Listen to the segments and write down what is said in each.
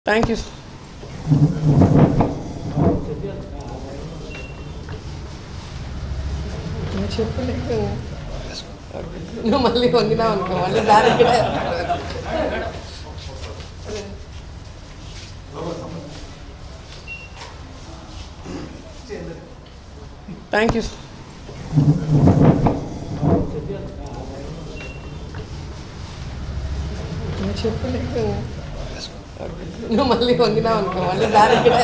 thank you చెప్పలేదు నువ్వు మళ్ళీ వంగినావు అనుకో మళ్ళీ దానికి కూడా థ్యాంక్ యూ చెప్పలేదు నువ్వు మళ్ళీ వంగినావు అనుకో మళ్ళీ దానికి కూడా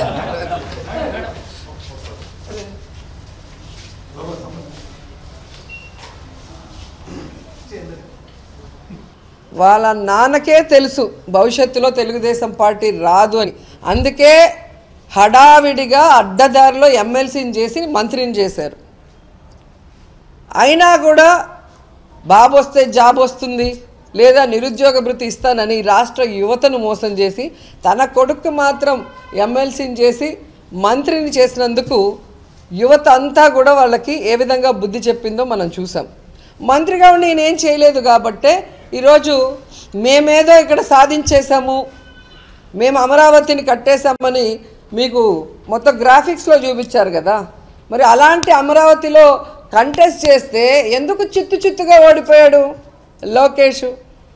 వాళ్ళ నాన్నకే తెలుసు భవిష్యత్తులో తెలుగుదేశం పార్టీ రాదు అని అందుకే హడావిడిగా అడ్డదారిలో ఎమ్మెల్సీని చేసి మంత్రిని చేశారు అయినా కూడా బాబు వస్తే జాబ్ వస్తుంది లేదా నిరుద్యోగ భృతి ఇస్తానని ఈ రాష్ట్ర యువతను మోసం చేసి తన కొడుకు మాత్రం ఎమ్మెల్సీని చేసి మంత్రిని చేసినందుకు యువత అంతా కూడా వాళ్ళకి ఏ విధంగా బుద్ధి చెప్పిందో మనం చూసాం మంత్రిగా ఉండి నేనేం చేయలేదు కాబట్టే ఈరోజు మేమేదో ఇక్కడ సాధించేశాము మేము అమరావతిని కట్టేశామని మీకు మొత్తం గ్రాఫిక్స్లో చూపించారు కదా మరి అలాంటి అమరావతిలో కంటెస్ట్ చేస్తే ఎందుకు చిత్తు చిత్తుగా ఓడిపోయాడు లోకేష్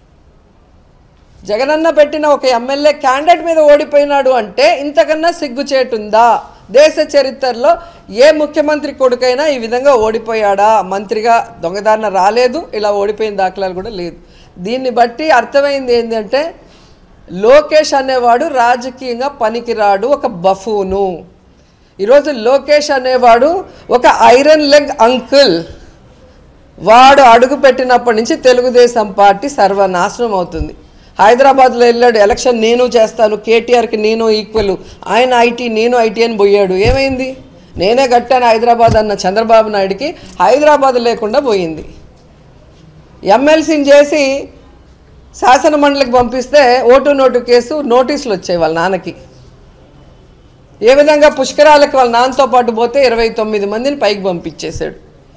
జగనన్న పెట్టిన ఒక ఎమ్మెల్యే క్యాండిడేట్ మీద ఓడిపోయినాడు అంటే ఇంతకన్నా సిగ్గుచేటుందా దేశ చరిత్రలో ఏ ముఖ్యమంత్రి కొడుకైనా ఈ విధంగా ఓడిపోయాడా మంత్రిగా దొంగదారిన రాలేదు ఇలా ఓడిపోయిన దాఖలాలు కూడా లేదు దీన్ని బట్టి అర్థమైంది ఏంటంటే లోకేష్ అనేవాడు రాజకీయంగా పనికిరాడు ఒక బఫూను ఈరోజు లోకేష్ అనేవాడు ఒక ఐరన్ లెగ్ అంకుల్ వాడు అడుగు పెట్టినప్పటి నుంచి తెలుగుదేశం పార్టీ సర్వనాశనం అవుతుంది హైదరాబాద్లో వెళ్ళాడు ఎలక్షన్ నేను చేస్తాను కేటీఆర్కి నేను ఈక్వల్ ఆయన ఐటీ నేను ఐటీ అని పోయాడు ఏమైంది నేనే కట్టాను హైదరాబాద్ అన్న చంద్రబాబు నాయుడికి హైదరాబాద్ లేకుండా పోయింది ఎమ్మెల్సీని చేసి శాసన మండలికి పంపిస్తే ఓటు నోటు కేసు నోటీసులు వచ్చాయి వాళ్ళ నాన్నకి ఏ విధంగా పుష్కరాలకు వాళ్ళ నాన్నతో పాటు పోతే ఇరవై తొమ్మిది మందిని పైకి పంపించేశాడు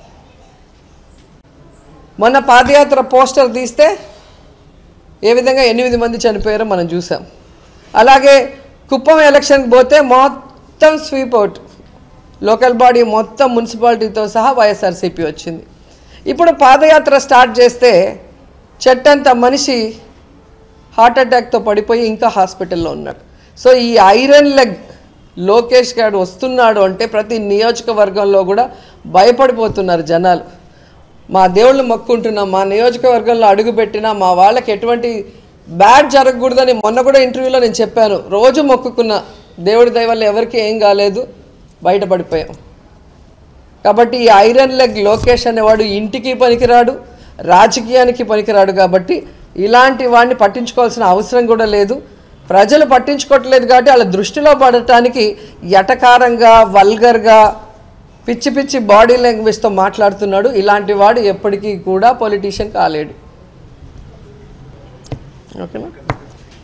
మొన్న పాదయాత్ర పోస్టర్ తీస్తే ఏ విధంగా ఎనిమిది మంది చనిపోయారో మనం చూసాం అలాగే కుప్పం ఎలక్షన్కి పోతే మొత్తం స్వీప్ అవుట్ లోకల్ బాడీ మొత్తం మున్సిపాలిటీతో సహా వైఎస్ఆర్సీపీ వచ్చింది ఇప్పుడు పాదయాత్ర స్టార్ట్ చేస్తే చెట్టంత మనిషి హార్ట్ అటాక్తో పడిపోయి ఇంకా హాస్పిటల్లో ఉన్నాడు సో ఈ ఐరన్ లెగ్ లోకేష్ గారు వస్తున్నాడు అంటే ప్రతి నియోజకవర్గంలో కూడా భయపడిపోతున్నారు జనాలు మా దేవుళ్ళు మొక్కుంటున్నాం మా నియోజకవర్గంలో అడుగుపెట్టినా మా వాళ్ళకి ఎటువంటి బ్యాడ్ జరగకూడదని మొన్న కూడా ఇంటర్వ్యూలో నేను చెప్పాను రోజు మొక్కుకున్న దేవుడి దయ వల్ల ఎవరికి ఏం కాలేదు బయటపడిపోయాం కాబట్టి ఈ ఐరన్ లెగ్ లోకేష్ అనేవాడు ఇంటికి పనికిరాడు రాజకీయానికి పనికిరాడు కాబట్టి ఇలాంటి వాడిని పట్టించుకోవాల్సిన అవసరం కూడా లేదు ప్రజలు పట్టించుకోవట్లేదు కాబట్టి వాళ్ళ దృష్టిలో పడటానికి ఎటకారంగా వల్గర్గా పిచ్చి పిచ్చి బాడీ లాంగ్వేజ్తో మాట్లాడుతున్నాడు ఇలాంటి వాడు ఎప్పటికీ కూడా పొలిటీషియన్ కాలేడు ఓకేనా